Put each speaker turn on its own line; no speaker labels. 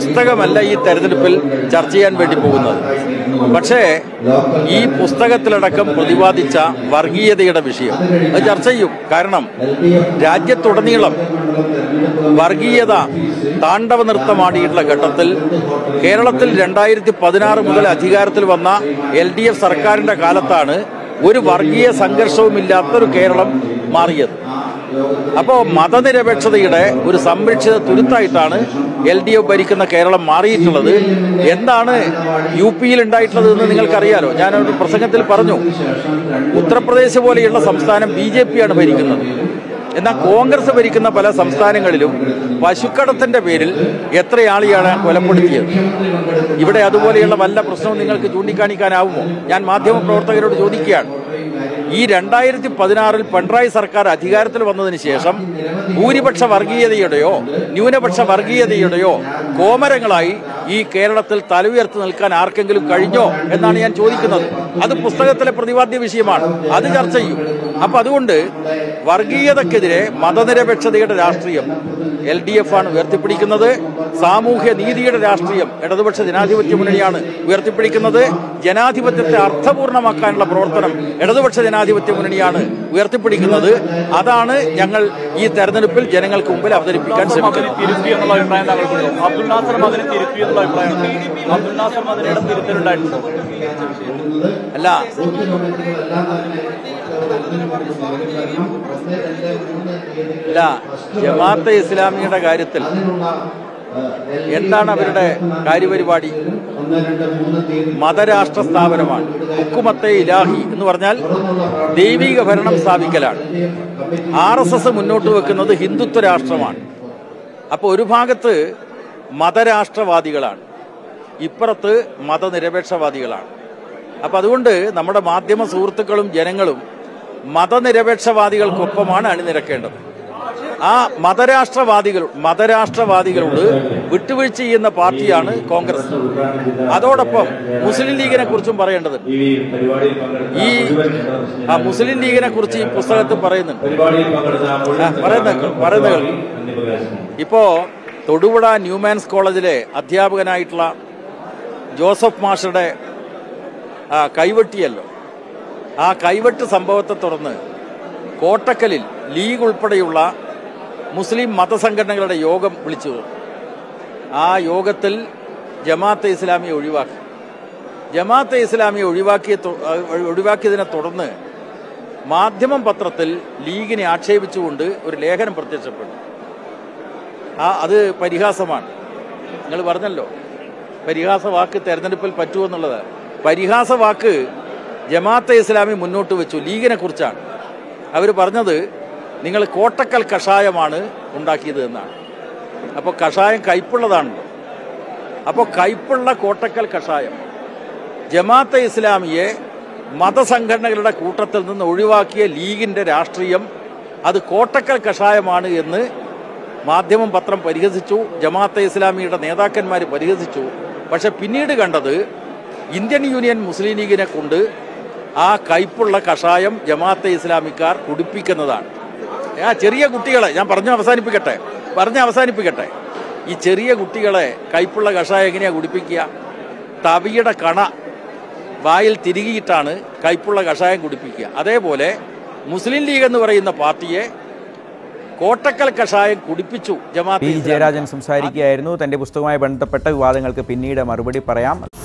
പുസ്തകമല്ല ഈ തെരഞ്ഞെടുപ്പിൽ ചർച്ച ചെയ്യാൻ വേണ്ടി പോകുന്നത് പക്ഷേ ഈ പുസ്തകത്തിലടക്കം പ്രതിപാദിച്ച വർഗീയതയുടെ വിഷയം അത് ചർച്ച ചെയ്യും കാരണം രാജ്യത്തുടനീളം വർഗീയത താണ്ഡവ നൃത്തമാടിയിട്ടുള്ള ഘട്ടത്തിൽ കേരളത്തിൽ രണ്ടായിരത്തി പതിനാറ് മുതൽ അധികാരത്തിൽ വന്ന എൽ ഡി എഫ് സർക്കാരിന്റെ കാലത്താണ് ഒരു വർഗീയ സംഘർഷവുമില്ലാത്തൊരു കേരളം മാറിയത് അപ്പോൾ മതനിരപേക്ഷതയുടെ ഒരു സംരക്ഷിത തുരുത്തായിട്ടാണ് എൽ ഡി എഫ് ഭരിക്കുന്ന കേരളം മാറിയിട്ടുള്ളത് എന്താണ് യു പിയിൽ ഉണ്ടായിട്ടുള്ളത് എന്ന് നിങ്ങൾക്കറിയാലോ ഞാൻ ഒരു പ്രസംഗത്തിൽ പറഞ്ഞു ഉത്തർപ്രദേശ് പോലെയുള്ള സംസ്ഥാനം ബി ജെ പിയാണ് ഭരിക്കുന്നത് എന്നാൽ കോൺഗ്രസ് ഭരിക്കുന്ന പല സംസ്ഥാനങ്ങളിലും പശുക്കടത്തിന്റെ പേരിൽ എത്ര ആളെയാണ് കൊലപ്പെടുത്തിയത് ഇവിടെ അതുപോലെയുള്ള വല്ല പ്രശ്നവും നിങ്ങൾക്ക് ചൂണ്ടിക്കാണിക്കാനാവുമോ ഞാൻ മാധ്യമ പ്രവർത്തകരോട് ചോദിക്കുകയാണ് ഈ രണ്ടായിരത്തി പതിനാറിൽ പിണറായി സർക്കാർ അധികാരത്തിൽ വന്നതിന് ശേഷം ഭൂരിപക്ഷ വർഗീയതയുടെയോ ന്യൂനപക്ഷ വർഗീയതയുടെയോ കോമരങ്ങളായി ഈ കേരളത്തിൽ തല ഉയർത്തി നിൽക്കാൻ ആർക്കെങ്കിലും കഴിഞ്ഞോ എന്നാണ് ഞാൻ ചോദിക്കുന്നത് അത് പുസ്തകത്തിലെ പ്രതിപാദ്യ വിഷയമാണ് അത് ചർച്ച ചെയ്യും അപ്പൊ അതുകൊണ്ട് വർഗീയതക്കെതിരെ മതനിരപേക്ഷതയുടെ രാഷ്ട്രീയം എൽ ഡി എഫ് ആണ് ഉയർത്തിപ്പിടിക്കുന്നത് സാമൂഹ്യ നീതിയുടെ രാഷ്ട്രീയം ഇടതുപക്ഷ ജനാധിപത്യ മുന്നണിയാണ് ഉയർത്തിപ്പിടിക്കുന്നത് ജനാധിപത്യത്തെ അർത്ഥപൂർണമാക്കാനുള്ള പ്രവർത്തനം ഇടതുപക്ഷ ജനാധിപത്യ മുന്നണിയാണ് ഉയർത്തിപ്പിടിക്കുന്നത് അതാണ് ഞങ്ങൾ ഈ തെരഞ്ഞെടുപ്പിൽ ജനങ്ങൾക്ക് മുമ്പിൽ അവതരിപ്പിക്കാൻ ശ്രമിക്കുന്നത്
തിരുത്തി എന്നുള്ള അഭിപ്രായം താങ്കൾക്കുണ്ടോ അബ്ദുൽ നാസർ മതിനെ തിരുത്തി എന്നുള്ള അഭിപ്രായമുണ്ടോ അബ്ദുൽ നാസർ മതിനയുടെ തിരുത്തലുണ്ടായിട്ടുണ്ടോ
അല്ല അല്ല ജമാഅത്തെ ഇസ്ലാമിയുടെ കാര്യത്തിൽ എന്താണ് അവരുടെ കാര്യപരിപാടി മതരാഷ്ട്ര സ്ഥാപനമാണ് ഹുക്കുമത്തെ ഇലാഹി എന്ന് പറഞ്ഞാൽ ദൈവിക ഭരണം സ്ഥാപിക്കലാണ് ആർ എസ് എസ് മുന്നോട്ട് വെക്കുന്നത് ഹിന്ദുത്വ രാഷ്ട്രമാണ് അപ്പോൾ ഒരു ഭാഗത്ത് മതരാഷ്ട്രവാദികളാണ് ഇപ്പുറത്ത് മതനിരപേക്ഷവാദികളാണ് അപ്പം അതുകൊണ്ട് നമ്മുടെ മാധ്യമ സുഹൃത്തുക്കളും ജനങ്ങളും മതനിരപേക്ഷവാദികൾക്കൊപ്പമാണ് അണിനിരക്കേണ്ടത് ആ മതരാഷ്ട്രവാദികൾ മതരാഷ്ട്രവാദികളോട് വിട്ടുവീഴ്ച ചെയ്യുന്ന പാർട്ടിയാണ് കോൺഗ്രസ് അതോടൊപ്പം മുസ്ലിം ലീഗിനെ കുറിച്ചും പറയേണ്ടത് ഈ ആ മുസ്ലിം ലീഗിനെ കുറിച്ച് ഈ പുസ്തകത്തിൽ പറയുന്നുണ്ട് ആ, പറയുന്ന പറയുന്ന കേൾക്കും. ഇപ്പോ തൊടുപുഴ ന്യൂമാൻസ് കോളേജിലെ അധ്യാപകനായിട്ടുള്ള ജോസഫ് മാഷയുടെ ആ, കൈവെട്ടിയല്ലോ ആ കൈവെട്ട് സംഭവത്തെ തുടർന്ന് കോട്ടക്കലിൽ ലീഗ് ഉൾപ്പെടെയുള്ള മുസ്ലിം മതസംഘടനകളുടെ യോഗം വിളിച്ചു ആ യോഗത്തിൽ ജമാഅത്തെ ഇസ്ലാമിയെ ഒഴിവാക്കി ജമാഅത്തെ ഇസ്ലാമിയെ ഒഴിവാക്കിയ തു- ഒഴിവാക്കിയതിനെ തുടർന്ന് മാധ്യമം പത്രത്തിൽ ലീഗിനെ ആക്ഷേപിച്ചുകൊണ്ട് ഒരു ലേഖനം പ്രത്യക്ഷപ്പെട്ടു ആ അത് പരിഹാസമാണ് നിങ്ങൾ പറഞ്ഞല്ലോ പരിഹാസ വാക്ക് തെരഞ്ഞെടുപ്പിൽ പറ്റുമെന്നുള്ളത് പരിഹാസ വാക്ക് ജമാഅത്തെ ഇസ്ലാമി മുന്നോട്ട് വെച്ചു ലീഗിനെ കുറിച്ചാണ് അവർ പറഞ്ഞത് നിങ്ങൾ കോട്ടക്കൽ കഷായമാണ് ഉണ്ടാക്കിയത് എന്നാണ് അപ്പോൾ കഷായം കയ്പുള്ളതാണല്ലോ അപ്പോൾ കയ്പുള്ള കോട്ടക്കൽ കഷായം ജമാഅത്തെ ഇസ്ലാമിയെ മതസംഘടനകളുടെ കൂട്ടത്തിൽ നിന്ന് ഒഴിവാക്കിയ ലീഗിന്റെ രാഷ്ട്രീയം അത് കോട്ടക്കൽ കഷായമാണ് എന്ന് മാധ്യമം പത്രം പരിഹസിച്ചു ജമാഅത്തെ ഇസ്ലാമിയുടെ നേതാക്കന്മാർ പരിഹസിച്ചു പക്ഷെ പിന്നീട് കണ്ടത് ഇന്ത്യൻ യൂണിയൻ മുസ്ലിം ലീഗിനെ കൊണ്ട് ആ കയ്പുള്ള കഷായം ജമാഅത്തെ ഇസ്ലാമിക്കാർ കുടിപ്പിക്കുന്നതാണ് ആ ചെറിയ കുട്ടികളെ ഞാൻ പറഞ്ഞു അവസാനിപ്പിക്കട്ടെ പറഞ്ഞ് അവസാനിപ്പിക്കട്ടെ ഈ ചെറിയ കുട്ടികളെ കയ്പുള്ള കഷായം എങ്ങനെയാ കുടിപ്പിക്കുക തവിയുടെ കണ വായിൽ തിരികിയിട്ടാണ് കയ്പുള്ള കഷായം കുടിപ്പിക്കുക അതേപോലെ മുസ്ലിം ലീഗ് എന്ന് പറയുന്ന പാർട്ടിയെ കോട്ടക്കൽ കഷായം കുടിപ്പിച്ചു
പി
ജമാഅത്തെ ഇസ്ലാമി.
ജയരാജൻ സംസാരിക്കുകയായിരുന്നു തന്റെ പുസ്തകവുമായി ബന്ധപ്പെട്ട വിവാദങ്ങൾക്ക് പിന്നീട് മറുപടി പറയാം